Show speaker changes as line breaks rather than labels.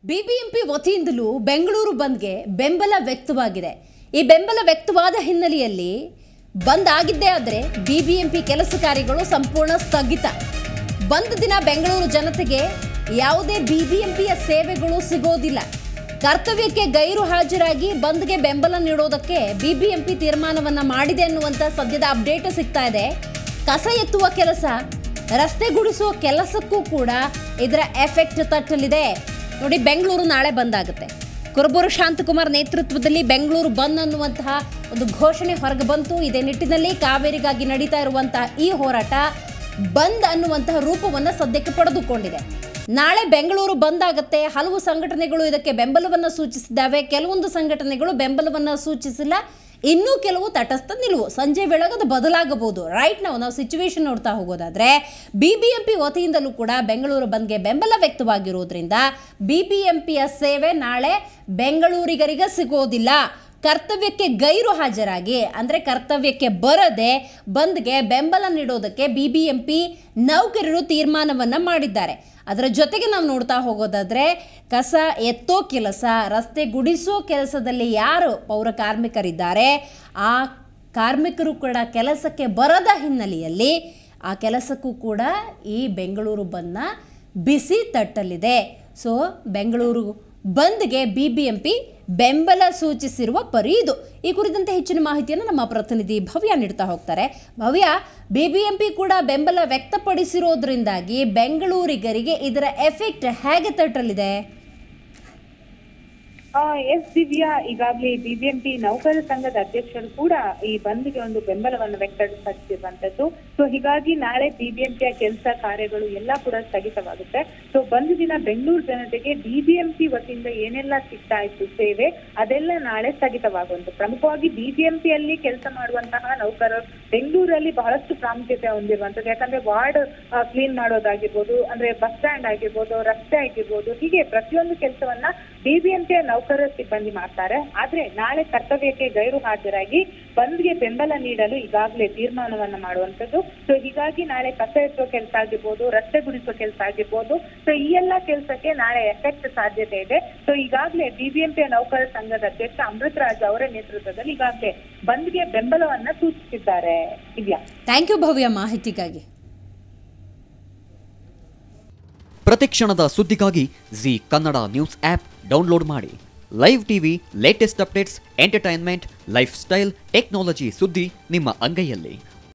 BBMP ವತಿಯಿಂದಲೂ Bengaluru ಬಂದ್ಗೆ ಬೆಂಬಲ ವ್ಯಕ್ತವಾಗಿದೆ ಈ ಬೆಂಬಲ ವ್ಯಕ್ತವಾದ ಹಿನ್ನೆಲೆಯಲ್ಲಿ ಬಂದ್ ಆಗಿದ್ದೇ ಆದರೆ ಬಿಬಿಎಂಪಿ ಕೆಲಸ ಕಾರ್ಯಗಳು ಸಂಪೂರ್ಣ ಸ್ಥಗಿತ ಬಂದ್ ದಿನ ಬೆಂಗಳೂರು ಜನತೆಗೆ ಯಾವುದೇ ಬಿಬಿಎಂಪಿಯ ಸೇವೆಗಳು ಸಿಗೋದಿಲ್ಲ ಕರ್ತವ್ಯಕ್ಕೆ ಗೈರು ಹಾಜರಾಗಿ ಬಂದ್ಗೆ ಬೆಂಬಲ ನೀಡೋದಕ್ಕೆ ಬಿಬಿಎಂಪಿ ತೀರ್ಮಾನವನ್ನ ಮಾಡಿದೆ ಅನ್ನುವಂಥ ಸದ್ಯದ ಅಪ್ಡೇಟ್ ಸಿಗ್ತಾ ಇದೆ ಕಸ ಎತ್ತುವ ಕೆಲಸ ರಸ್ತೆ ಗುಡಿಸುವ ಕೆಲಸಕ್ಕೂ ಕೂಡ ಇದರ ಎಫೆಕ್ಟ್ ತಟ್ಟಲಿದೆ ನೋಡಿ ಬೆಂಗಳೂರು ನಾಳೆ ಬಂದಾಗುತ್ತೆ ಕುರುಬೂರು ಶಾಂತಕುಮಾರ್ ನೇತೃತ್ವದಲ್ಲಿ ಬೆಂಗಳೂರು ಬಂದ್ ಅನ್ನುವಂತಹ ಒಂದು ಘೋಷಣೆ ಹೊರಗೆ ಬಂತು ಇದೇ ನಿಟ್ಟಿನಲ್ಲಿ ಕಾವೇರಿಗಾಗಿ ನಡೀತಾ ಇರುವಂತಹ ಈ ಹೋರಾಟ ಬಂದ್ ಅನ್ನುವಂತಹ ರೂಪವನ್ನು ಸದ್ಯಕ್ಕೆ ಪಡೆದುಕೊಂಡಿದೆ ನಾಳೆ ಬೆಂಗಳೂರು ಬಂದ್ ಆಗುತ್ತೆ ಹಲವು ಸಂಘಟನೆಗಳು ಇದಕ್ಕೆ ಬೆಂಬಲವನ್ನು ಸೂಚಿಸಿದ್ದಾವೆ ಕೆಲವೊಂದು ಸಂಘಟನೆಗಳು ಬೆಂಬಲವನ್ನು ಸೂಚಿಸಿಲ್ಲ ಇನ್ನೂ ಕೆಲವು ತಟಸ್ಥ ನಿಲುವು ಸಂಜೆ ವೇಳೆಗೆ ಅದು ಬದಲಾಗಬಹುದು ರೈಟ್ ನಾವು ನಾವು ಸಿಚುವೇಶನ್ ನೋಡ್ತಾ ಹೋಗೋದಾದ್ರೆ ಬಿಬಿಎಂಪಿ ವತಿಯಿಂದಲೂ ಕೂಡ ಬೆಂಗಳೂರು ಬಂದ್ಗೆ ಬೆಂಬಲ ವ್ಯಕ್ತವಾಗಿರೋದ್ರಿಂದ ಬಿಬಿಎಂಪಿಯ ಸೇವೆ ನಾಳೆ ಬೆಂಗಳೂರಿಗರಿಗೆ ಸಿಗೋದಿಲ್ಲ ಕರ್ತವ್ಯಕ್ಕೆ ಗೈರು ಹಾಜರಾಗಿ ಅಂದರೆ ಕರ್ತವ್ಯಕ್ಕೆ ಬರದೆ ಬಂದ್ಗೆ ಬೆಂಬಲ ನೀಡೋದಕ್ಕೆ ಬಿಬಿಎಂಪಿ ನೌಕರರು ತೀರ್ಮಾನವನ್ನು ಮಾಡಿದ್ದಾರೆ ಅದರ ಜೊತೆಗೆ ನಾವು ನೋಡ್ತಾ ಹೋಗೋದಾದ್ರೆ ಕಸ ಎತ್ತೋ ಕೆಲಸ ರಸ್ತೆ ಗುಡಿಸೋ ಕೆಲಸದಲ್ಲಿ ಯಾರು ಪೌರ ಕಾರ್ಮಿಕರಿದ್ದಾರೆ ಆ ಕಾರ್ಮಿಕರು ಕೂಡ ಕೆಲಸಕ್ಕೆ ಬರದ ಹಿನ್ನೆಲೆಯಲ್ಲಿ ಆ ಕೆಲಸಕ್ಕೂ ಕೂಡ ಈ ಬೆಂಗಳೂರು ಬಂದ್ನ ಬಿಸಿ ತಟ್ಟಲಿದೆ ಸೊ ಬೆಂಗಳೂರು ಬಂದ್ಗೆ ಬಿ ಬಿ ಎಂ ಪಿ ಬೆಂಬಲ ಸೂಚಿಸಿರುವ ಪರಿ ಇದು ಈ ಕುರಿತಂತೆ ಹೆಚ್ಚಿನ ಮಾಹಿತಿಯನ್ನು ನಮ್ಮ ಪ್ರತಿನಿಧಿ ಭವ್ಯ ನೀಡ್ತಾ ಹೋಗ್ತಾರೆ Bhavya B B M P ಕೂಡ ಬೆಂಬಲ ವ್ಯಕ್ತಪಡಿಸಿರೋದ್ರಿಂದಾಗಿ ಬೆಂಗಳೂರಿಗರಿಗೆ ಇದರ ಎಫೆಕ್ಟ್ ಹೇಗೆ ತಟ್ಟಲಿದೆ
ಎಸ್ ದಿವ್ಯಾ ಈಗಾಗಲೇ ಬಿಬಿಎಂಪಿ ನೌಕರರ ಸಂಘದ ಅಧ್ಯಕ್ಷರು ಕೂಡ ಈ ಬಂದ್ಗೆ ಒಂದು ಬೆಂಬಲವನ್ನು ವ್ಯಕ್ತಪಡಿಸಿರುವಂತದ್ದು ಸೊ ಹೀಗಾಗಿ ನಾಳೆ ಬಿಬಿಎಂಪಿಯ ಕೆಲಸ ಕಾರ್ಯಗಳು ಎಲ್ಲ ಕೂಡ ಸ್ಥಗಿತವಾಗುತ್ತೆ ಸೊ ಬಂದ್ ದಿನ ಬೆಂಗಳೂರು ಜನತೆಗೆ ಬಿಬಿಎಂಪಿ ವತಿಯಿಂದ ಏನೆಲ್ಲ ಸಿಗ್ತಾ ಇತ್ತು ಸೇವೆ ಅದೆಲ್ಲ ನಾಳೆ ಸ್ಥಗಿತವಾಗುವಂತ ಪ್ರಮುಖವಾಗಿ ಬಿಬಿಎಂಪಿಯಲ್ಲಿ ಕೆಲಸ ಮಾಡುವಂತಹ ನೌಕರರು ಬೆಂಗಳೂರಲ್ಲಿ ಬಹಳಷ್ಟು ಪ್ರಾಮುಖ್ಯತೆ ಹೊಂದಿರುವಂತದ್ದು ಯಾಕಂದ್ರೆ ವಾರ್ಡ್ ಕ್ಲೀನ್ ಮಾಡೋದಾಗಿರ್ಬೋದು ಅಂದ್ರೆ ಬಸ್ ಸ್ಟ್ಯಾಂಡ್ ಆಗಿರ್ಬೋದು ರಸ್ತೆ ಆಗಿರ್ಬೋದು ಹೀಗೆ ಪ್ರತಿಯೊಂದು ಕೆಲಸವನ್ನ ಬಿಬಿಎಂಪಿಯ ನೌಕರರ ಸಿಬ್ಬಂದಿ ಮಾಡ್ತಾರೆ ಆದ್ರೆ ನಾಳೆ ಕರ್ತವ್ಯಕ್ಕೆ ಗೈರು ಹಾಜರಾಗಿ ಬಂದ್ಗೆ ಬೆಂಬಲ ನೀಡಲು ಈಗಾಗಲೇ ತೀರ್ಮಾನವನ್ನ ಮಾಡುವಂತದ್ದು ಸೊ ಹೀಗಾಗಿ ನಾಳೆ ಕಸ ಎತ್ತುವ ಕೆಲಸ ಆಗಿರ್ಬೋದು ರಸ್ತೆ ಗುಡಿಸುವ ಕೆಲಸ ಆಗಿರ್ಬೋದು ಸೊ ಈ ಎಲ್ಲಾ ಕೆಲಸಕ್ಕೆ ನಾಳೆ ಎಫೆಕ್ಟ್ ಸಾಧ್ಯತೆ ಇದೆ ಸೊ ಈಗಾಗಲೇ ಬಿಬಿಎಂಪಿಯ ನೌಕರರ ಸಂಘದ ಅಧ್ಯಕ್ಷ ಅಮೃತ್ ರಾಜ್ ಅವರ ನೇತೃತ್ವದಲ್ಲಿ ಈಗಾಗಲೇ ಬಂದ್ಗೆ ಬೆಂಬಲವನ್ನ ಸೂಚಿಸಿದ್ದಾರೆ ದಿವ್ಯಾ
ಥ್ಯಾಂಕ್ ಯು ಭವ್ಯ ಮಾಹಿತಿಗಾಗಿ
ಪ್ರತಿಕ್ಷಣದ ಸುದ್ದಿಗಾಗಿ Zee Kannada news app download ಮಾಡಿ live TV latest updates entertainment lifestyle technology ಸುದ್ದಿ ನಿಮ್ಮ ಅಂಗೈಯಲ್ಲಿ